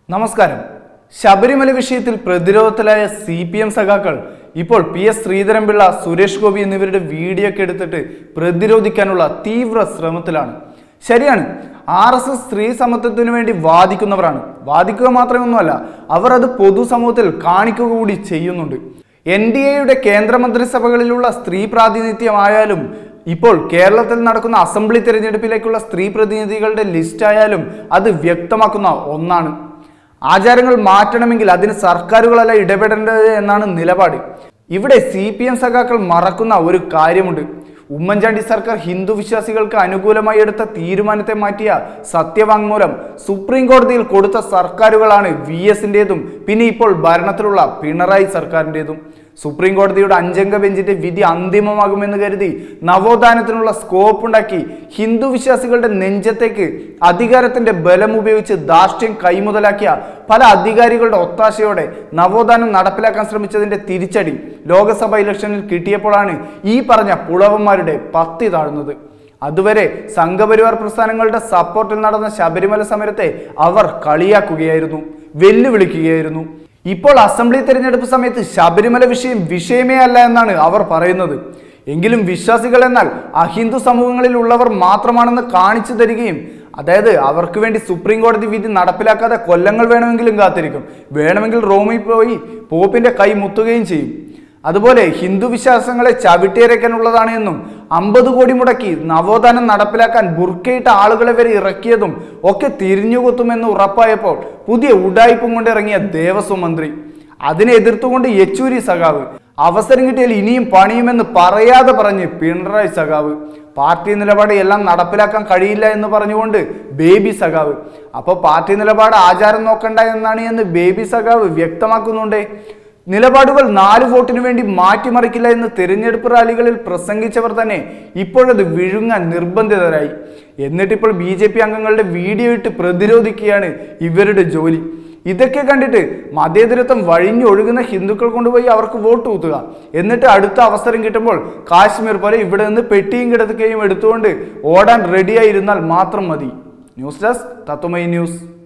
നമസ്കാരം ശബരിമല വിഷയത്തിൽ പ്രതിരോധത്തിലായ C P M സഖാക്കൾ ഇപ്പോൾ പി എസ് ശ്രീധരൻപിള്ള സുരേഷ് ഗോപി എന്നിവരുടെ വീഡിയോ ഒക്കെ എടുത്തിട്ട് പ്രതിരോധിക്കാനുള്ള തീവ്ര ശ്രമത്തിലാണ് ശരിയാണ് ആർ എസ് എസ് സ്ത്രീ സമത്വത്തിനു വേണ്ടി വാദിക്കുന്നവരാണ് വാദിക്കുക മാത്രമൊന്നുമല്ല അവർ അത് പൊതുസമൂഹത്തിൽ കാണിക്കുക കൂടി ചെയ്യുന്നുണ്ട് എൻ ഡി എയുടെ കേന്ദ്രമന്ത്രിസഭകളിലുള്ള സ്ത്രീ പ്രാതിനിധ്യമായാലും ഇപ്പോൾ കേരളത്തിൽ നടക്കുന്ന അസംബ്ലി തിരഞ്ഞെടുപ്പിലേക്കുള്ള സ്ത്രീ പ്രതിനിധികളുടെ ലിസ്റ്റ് ആയാലും അത് വ്യക്തമാക്കുന്ന ഒന്നാണ് ആചാരങ്ങൾ മാറ്റണമെങ്കിൽ അതിന് സർക്കാരുകളല്ല ഇടപെടേണ്ടത് എന്നാണ് നിലപാട് ഇവിടെ സി പി എം സഖാക്കൾ മറക്കുന്ന ഒരു കാര്യമുണ്ട് ഉമ്മൻചാണ്ടി സർക്കാർ ഹിന്ദു വിശ്വാസികൾക്ക് അനുകൂലമായി എടുത്ത തീരുമാനത്തെ മാറ്റിയ സത്യവാങ്മൂലം സുപ്രീം കോടതിയിൽ കൊടുത്ത സർക്കാരുകളാണ് വി എസിൻ്റെതും പിന്നെ ഇപ്പോൾ ഭരണത്തിലുള്ള പിണറായി സർക്കാരിൻ്റെതും സുപ്രീം കോടതിയുടെ അഞ്ചംഗ ബെഞ്ചിന്റെ വിധി അന്തിമമാകുമെന്ന് കരുതി നവോത്ഥാനത്തിനുള്ള സ്കോപ്പ് ഉണ്ടാക്കി ഹിന്ദു വിശ്വാസികളുടെ നെഞ്ചത്തേക്ക് അധികാരത്തിന്റെ ബലം ഉപയോഗിച്ച് ധാർഷ്ട്യം കൈമുതലാക്കിയ പല അധികാരികളുടെ ഒത്താശയോടെ നവോത്ഥാനം നടപ്പിലാക്കാൻ ശ്രമിച്ചതിന്റെ തിരിച്ചടി ലോക്സഭ ഇലക്ഷനിൽ കിട്ടിയപ്പോഴാണ് ഈ പറഞ്ഞ പുളവന്മാരുടെ പത്തി താഴ്ന്നത് അതുവരെ സംഘപരിവാർ പ്രസ്ഥാനങ്ങളുടെ സപ്പോർട്ടിൽ നടന്ന ശബരിമല സമരത്തെ അവർ കളിയാക്കുകയായിരുന്നു വെല്ലുവിളിക്കുകയായിരുന്നു ഇപ്പോൾ അസംബ്ലി തെരഞ്ഞെടുപ്പ് സമയത്ത് ശബരിമല വിഷയം വിഷയമേ അല്ല എന്നാണ് അവർ പറയുന്നത് എങ്കിലും വിശ്വാസികൾ എന്നാൽ അഹിന്ദു സമൂഹങ്ങളിൽ ഉള്ളവർ മാത്രമാണെന്ന് കാണിച്ചു തരികയും അതായത് അവർക്ക് വേണ്ടി സുപ്രീം കോടതി വിധി നടപ്പിലാക്കാതെ കൊല്ലങ്ങൾ വേണമെങ്കിലും കാത്തിരിക്കും വേണമെങ്കിൽ റോമിൽ പോയി പോപ്പിന്റെ കൈ മുത്തുകയും ചെയ്യും അതുപോലെ ഹിന്ദു വിശ്വാസങ്ങളെ ചവിട്ടിയരയ്ക്കാനുള്ളതാണ് എന്നും അമ്പത് കോടി മുടക്കി നവോത്ഥാനം നടപ്പിലാക്കാൻ ബുർക്കയിട്ട ആളുകളെ വരെ ഇറക്കിയതും ഒക്കെ തിരിഞ്ഞുകൊത്തുമെന്ന് ഉറപ്പായപ്പോൾ പുതിയ ഉഡായിപ്പും കൊണ്ടിറങ്ങിയ ദേവസ്വം മന്ത്രി അതിനെ എതിർത്തുകൊണ്ട് യെച്ചൂരി സഖാവ് അവസരം കിട്ടിയാൽ ഇനിയും പണിയുമെന്ന് പറയാതെ പറഞ്ഞ് പിണറായി സഖാവ് പാർട്ടി നിലപാട് എല്ലാം നടപ്പിലാക്കാൻ കഴിയില്ല എന്ന് പറഞ്ഞുകൊണ്ട് ബേബി സഖാവ് അപ്പോൾ പാർട്ടി നിലപാട് ആചാരം നോക്കണ്ട എന്നാണ് എന്ന് ബേബി സഖാവ് വ്യക്തമാക്കുന്നുണ്ടേ നിലപാടുകൾ നാല് വോട്ടിനു വേണ്ടി മാറ്റിമറിക്കില്ല എന്ന് തിരഞ്ഞെടുപ്പ് റാലികളിൽ പ്രസംഗിച്ചവർ തന്നെ ഇപ്പോഴത് വിഴുങ്ങാൻ നിർബന്ധിതരായി എന്നിട്ടിപ്പോൾ ബി ജെ പി അംഗങ്ങളുടെ വീഡിയോ ഇട്ട് പ്രതിരോധിക്കുകയാണ് ഇവരുടെ ജോലി ഇതൊക്കെ കണ്ടിട്ട് മതേതരത്വം വഴിഞ്ഞൊഴുകുന്ന ഹിന്ദുക്കൾ കൊണ്ടുപോയി അവർക്ക് വോട്ട് കുത്തുക എന്നിട്ട് അടുത്ത അവസരം കിട്ടുമ്പോൾ കാശ്മീർ പോലെ ഇവിടെ നിന്ന് പെട്ടിയും കിടക്കുകയും എടുത്തുകൊണ്ട് ഓടാൻ റെഡിയായിരുന്നാൽ മാത്രം മതി ന്യൂസ് ഡെസ്ക് തത്വമൈ ന്യൂസ്